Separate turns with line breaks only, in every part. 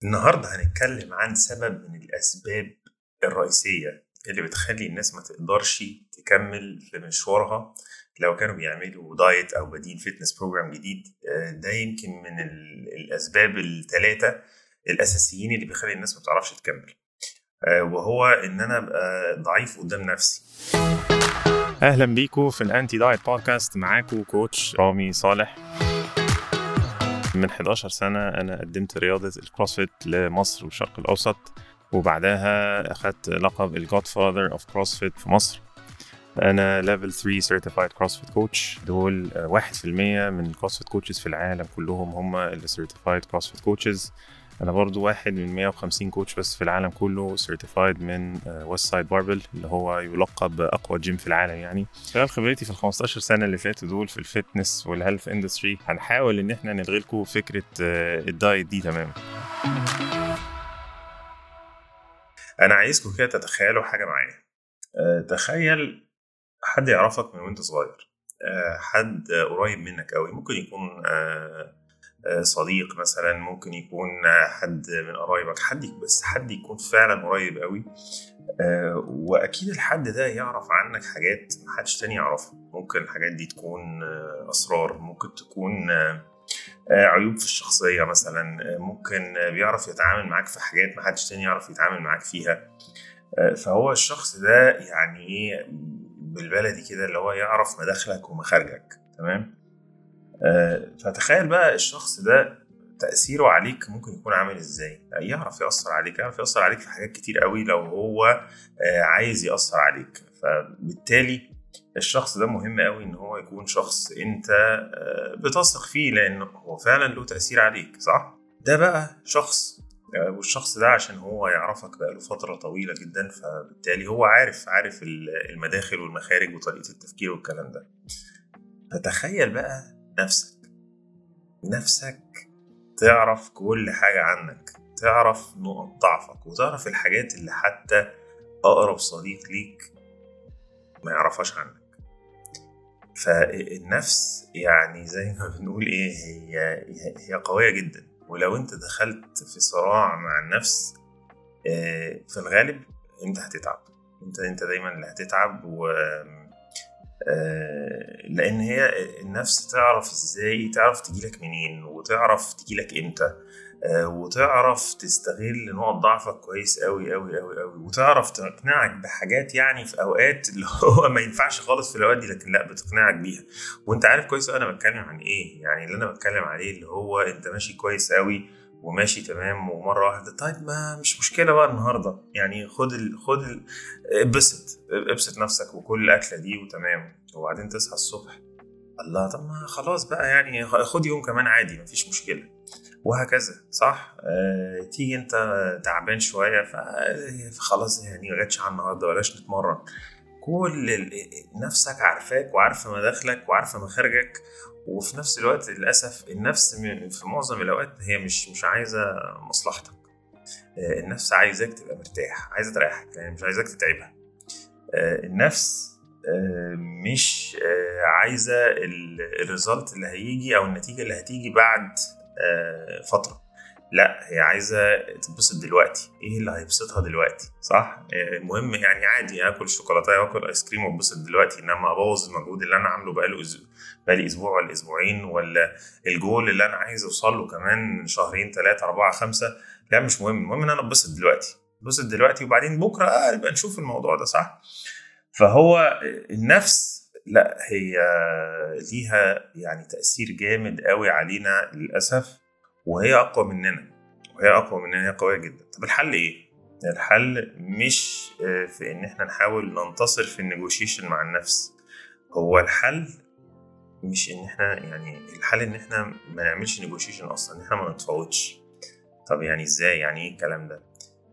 النهارده هنتكلم عن سبب من الأسباب الرئيسية اللي بتخلي الناس ما تقدرش تكمل في مشوارها لو كانوا بيعملوا دايت أو بديل فتنس بروجرام جديد آه، ده يمكن من ال- الأسباب الثلاثة الأساسيين اللي بيخلي الناس ما بتعرفش تكمل آه، وهو إن أنا أبقى ضعيف قدام نفسي
اهلا بيكم في الانتي دايت بودكاست معاكم كوتش رامي صالح من 11 سنة أنا قدمت رياضة الكروسفيت لمصر والشرق الأوسط وبعدها أخدت لقب الجود فاذر اوف كروسفيت في مصر أنا ليفل 3 سيرتيفايد كروسفيت كوتش دول آه، واحد في المية من الكروسفيت كوتشز في العالم كلهم هم اللي سيرتيفايد كروسفيت كوتشز أنا برضو واحد من 150 كوتش بس في العالم كله سيرتيفايد من ويست سايد باربل اللي هو يلقب أقوى جيم في العالم يعني خلال خبرتي في ال 15 سنه اللي فاتوا دول في الفتنس والهيلث اندستري هنحاول ان احنا نلغي لكم فكره آه، الدايت دي تماما
أنا عايزكم كده تتخيلوا حاجة معايا آه، تخيل حد يعرفك من وانت صغير آه، حد آه، قريب منك قوي ممكن يكون آه، آه، صديق مثلا ممكن يكون آه، حد من قرايبك حد بس حد يكون فعلا قريب قوي آه، واكيد الحد ده يعرف عنك حاجات محدش تاني يعرفها ممكن الحاجات دي تكون آه، اسرار ممكن تكون آه، آه، عيوب في الشخصية مثلا آه، ممكن آه، بيعرف يتعامل معاك في حاجات محدش تاني يعرف يتعامل معاك فيها آه، فهو الشخص ده يعني ايه بالبلدي كده اللي هو يعرف مداخلك ومخارجك تمام آه، فتخيل بقى الشخص ده تأثيره عليك ممكن يكون عامل ازاي يعرف يأثر عليك يعرف يأثر عليك في حاجات كتير قوي لو هو آه، عايز يأثر عليك فبالتالي الشخص ده مهم قوي ان هو يكون شخص انت آه، بتثق فيه لانه هو فعلا له تأثير عليك صح ده بقى شخص آه، والشخص ده عشان هو يعرفك بقاله فترة طويلة جدا فبالتالي هو عارف عارف ال- المداخل والمخارج وطريقة التفكير والكلام ده فتخيل بقى نفسك نفسك تعرف كل حاجة عنك تعرف نقط ضعفك وتعرف الحاجات اللي حتى أقرب صديق ليك ما يعرفهاش عنك فالنفس يعني زي ما بنقول ايه هي هي- هي قوية جدا ولو انت دخلت في صراع مع النفس آه، في الغالب انت هتتعب انت انت دايما اللي هتتعب و آه، لان هي النفس تعرف ازاي تعرف تجيلك منين وتعرف تجيلك امتى آه، وتعرف تستغل نقط ضعفك كويس قوي قوي قوي قوي وتعرف تقنعك بحاجات يعني في اوقات اللي هو ما ينفعش خالص في الاوقات دي لكن لا بتقنعك بيها وانت عارف كويس أوي انا بتكلم عن ايه يعني اللي انا بتكلم عليه اللي هو انت ماشي كويس قوي وماشي تمام ومره واحده طيب ما مش مشكله بقى النهارده يعني خد ال خد ال ابسط ابسط نفسك وكل الاكله دي وتمام وبعدين تصحى الصبح الله طب ما خلاص بقى يعني خد يوم كمان عادي مفيش مشكله وهكذا صح آه، تيجي انت تعبان شويه ف- فخلاص يعني ما جاتش على النهارده بلاش نتمرن كل ال- نفسك عارفاك وعارفه مداخلك وعارفه مخارجك وفي نفس الوقت للاسف النفس م- في معظم الاوقات هي مش مش عايزه مصلحتك آه، النفس عايزاك تبقى مرتاح عايزه تريحك يعني مش عايزاك تتعبها آه، النفس آه، مش آه، عايزه ال- الريزلت اللي هيجي او النتيجه اللي هتيجي بعد آه، فتره لا هي عايزه تتبسط دلوقتي ايه اللي هيبسطها دلوقتي صح آه، المهم يعني عادي اكل شوكولاته واكل ايس كريم واتبسط دلوقتي انما ابوظ المجهود اللي انا عامله بقاله أسبوع بقالي اسبوع ولا اسبوعين ولا الجول اللي انا عايز اوصل له كمان شهرين ثلاثه اربعه خمسه لا مش مهم المهم ان انا اتبسط دلوقتي اتبسط دلوقتي وبعدين بكره آه نبقى نشوف الموضوع ده صح فهو النفس لا هي ليها يعني تأثير جامد قوي علينا للأسف وهي أقوى مننا وهي أقوى مننا هي قوية جدا طب الحل إيه؟ الحل مش آه، في إن إحنا نحاول ننتصر في النيجوشيشن مع النفس هو الحل مش إن إحنا يعني الحل إن إحنا ما نعملش نيجوشيشن أصلا إن إحنا ما نتفاوضش طب يعني إزاي يعني إيه الكلام ده؟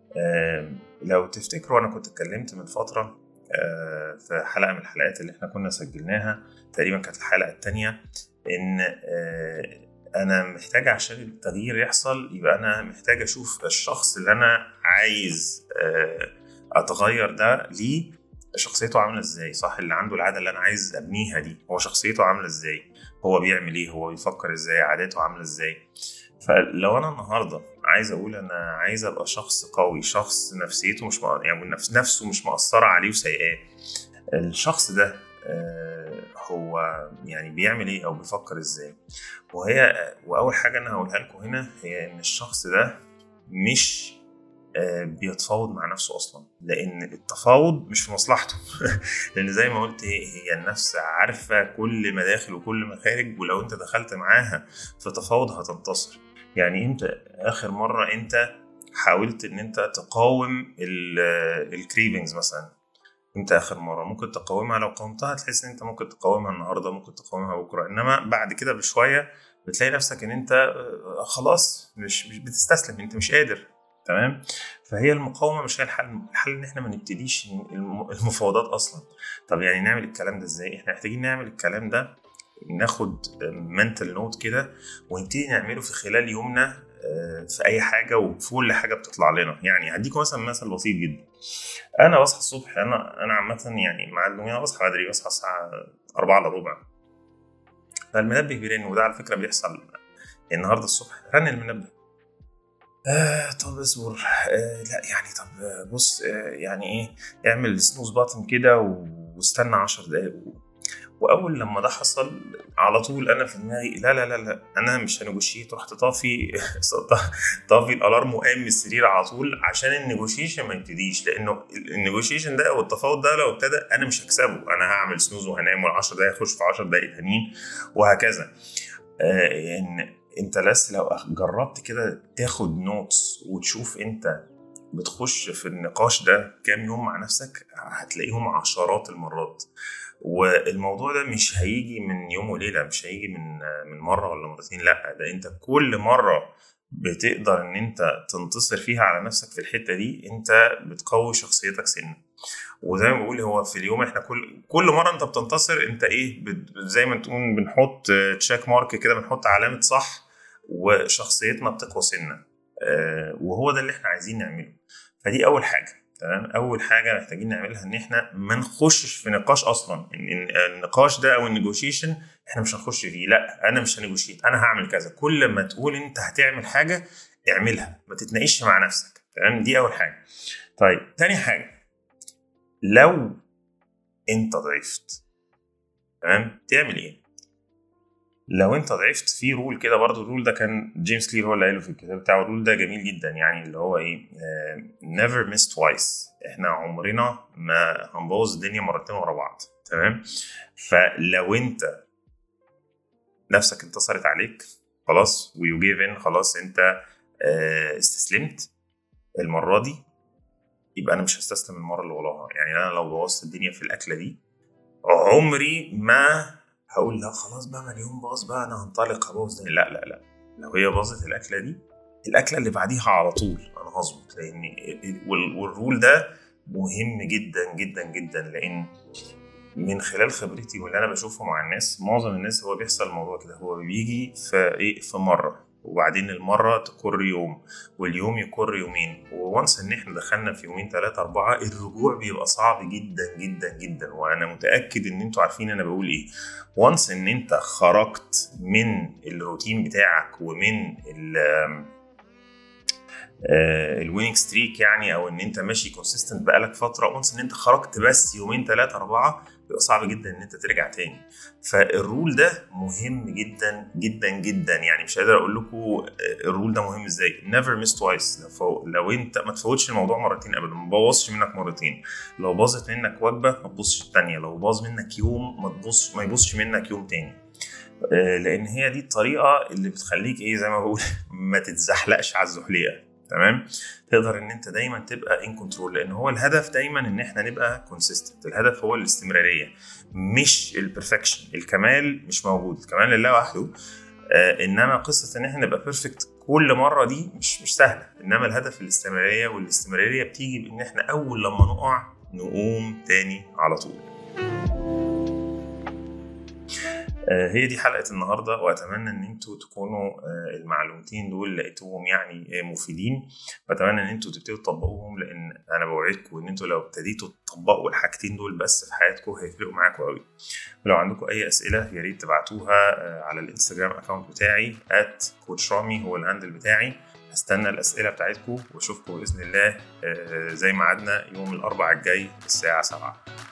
آم، لو تفتكروا أنا كنت اتكلمت من فترة آه، في حلقة من الحلقات اللي احنا كنا سجلناها تقريبا كانت الحلقة التانية إن آه، أنا محتاج عشان التغيير يحصل يبقى أنا محتاج أشوف الشخص اللي أنا عايز آه، أتغير ده ليه شخصيته عاملة إزاي صح اللي عنده العادة اللي أنا عايز أبنيها دي هو شخصيته عاملة إزاي هو بيعمل إيه هو بيفكر إزاي عاداته عاملة إزاي فلو أنا النهاردة عايز اقول انا عايز ابقى شخص قوي شخص نفسيته مش مق... يعني نفس نفسه مش مأثرة عليه وسيئاه الشخص ده آه، هو يعني بيعمل ايه او بيفكر ازاي وهي واول حاجه انا هقولها لكم هنا هي ان الشخص ده مش آه، بيتفاوض مع نفسه اصلا لان التفاوض مش في مصلحته لان زي ما قلت هي هي النفس عارفه كل مداخل وكل مخارج ولو انت دخلت معاها في تفاوض هتنتصر يعني انت اخر مره انت حاولت ان انت تقاوم الكريفنجز مثلا انت اخر مره ممكن تقاومها لو قاومتها تحس ان انت ممكن تقاومها النهارده ممكن تقاومها بكره انما بعد كده بشويه بتلاقي نفسك ان انت آه، خلاص مش مش بتستسلم انت مش قادر تمام فهي المقاومه مش هي الحل الحل ان احنا ما نبتديش الم- المفاوضات اصلا طب يعني نعمل الكلام ده ازاي احنا محتاجين نعمل الكلام ده ناخد منتال نوت كده ونبتدي نعمله في خلال يومنا آه، في اي حاجه وفي كل حاجه بتطلع لنا يعني هديكم مثلا مثل بسيط جدا انا بصحى الصبح انا انا عامه يعني مع الدنيا انا بصحى بدري بصحى الساعه 4 الا ربع فالمنبه بيرن وده على فكره بيحصل النهارده الصبح رن المنبه آه طب اصبر آه لا يعني طب آه، بص آه يعني ايه اعمل سنوز باتن كده و- واستنى 10 دقايق و- واول لما ده حصل على طول انا في دماغي لا لا لا لا انا مش هنجوشيت رحت طافي طافي الالارم وقام من السرير على طول عشان النيجوشيشن ما يبتديش لانه النيجوشيشن ده او التفاوض ده لو ابتدى انا مش هكسبه انا هعمل سنوز وهنام وال10 دقايق اخش في 10 دقايق تانيين وهكذا آه ان انت بس لو جربت كده تاخد نوتس وتشوف انت بتخش في النقاش ده كام يوم مع نفسك هتلاقيهم عشرات المرات والموضوع ده مش هيجي من يوم وليله مش هيجي من من مره ولا مرتين لا ده انت كل مره بتقدر ان انت تنتصر فيها على نفسك في الحته دي انت بتقوي شخصيتك سنه وزي ما بقول هو في اليوم احنا كل كل مره انت بتنتصر انت ايه بت- زي ما تقول بنحط تشيك مارك كده بنحط علامه صح وشخصيتنا بتقوى سنه آه، وهو ده اللي احنا عايزين نعمله فدي اول حاجه تمام اول حاجه محتاجين نعملها ان احنا ما نخشش في نقاش اصلا إن- إن النقاش ده او النيجوشيشن احنا مش هنخش فيه لا انا مش هنيجوشيت انا هعمل كذا كل ما تقول انت هتعمل حاجه اعملها ما تتناقش مع نفسك تمام دي اول حاجه طيب تاني حاجه لو انت ضعفت تمام تعمل ايه لو انت ضعفت في رول كده برضو الرول ده كان جيمس كلير هو اللي قايله في الكتاب بتاعه الرول ده جميل جدا يعني اللي هو ايه آه never miss twice احنا عمرنا ما هنبوظ الدنيا مرتين ورا بعض تمام فلو انت نفسك انتصرت عليك خلاص ويو جيف ان خلاص انت آه استسلمت المره دي يبقى انا مش هستسلم المره اللي وراها يعني انا لو بوظت الدنيا في الاكله دي عمري ما هقول لا خلاص بقى ما اليوم باظ بقى انا هنطلق هبوظ ده. لا لا لا لو هي باظت الاكله دي الاكله اللي بعديها على طول انا هظبط لان وال- والرول ده مهم جدا جدا جدا لان من خلال خبرتي واللي انا بشوفه مع الناس معظم الناس هو بيحصل الموضوع كده هو بيجي في ايه في مره وبعدين المره تكر يوم واليوم يكر يومين وونس ان احنا دخلنا في يومين ثلاثة أربعة الرجوع بيبقى صعب جدا جدا جدا وأنا متأكد إن أنتوا عارفين أنا بقول إيه وانس إن أنت خرجت من الروتين بتاعك ومن ال الويننج ستريك يعني او ان انت ماشي كونسيستنت بقالك فتره وانس ان انت خرجت بس يومين ثلاثه اربعه بيبقى صعب جدا ان انت ترجع تاني فالرول ده مهم جدا جدا جدا يعني مش قادر اقول لكم الرول ده مهم ازاي never miss twice لو, فو... لو انت ما تفوتش الموضوع مرتين ابدا ما تبوظش منك مرتين لو باظت منك وجبه ما تبصش الثانيه لو باظ منك يوم ما تبص ما يبصش منك يوم تاني آه، لان هي دي الطريقه اللي بتخليك ايه زي ما بقول ما تتزحلقش على الزحليقه تمام تقدر ان انت دايما تبقى ان كنترول لان هو الهدف دايما ان احنا نبقى كونسيستنت الهدف هو الاستمراريه مش البرفكشن الكمال مش موجود الكمال لله وحده آه انما قصه ان احنا نبقى بيرفكت كل مره دي مش مش سهله انما الهدف الاستمراريه والاستمراريه بتيجي بان احنا اول لما نقع نقوم تاني على طول آه، هي دي حلقة النهاردة وأتمنى إن أنتوا تكونوا آه، المعلومتين دول لقيتوهم يعني آه، مفيدين وأتمنى إن أنتوا تبتدوا تطبقوهم لأن أنا بوعدكم إن أنتوا لو ابتديتوا تطبقوا الحاجتين دول بس في حياتكم هيفرقوا معاكم أوي ولو عندكم أي أسئلة يا ريت تبعتوها آه، على الانستجرام أكونت بتاعي @coachrami هو الهاندل بتاعي استنى الاسئله بتاعتكم واشوفكم باذن الله زي ما عدنا يوم الاربعاء الجاي الساعه 7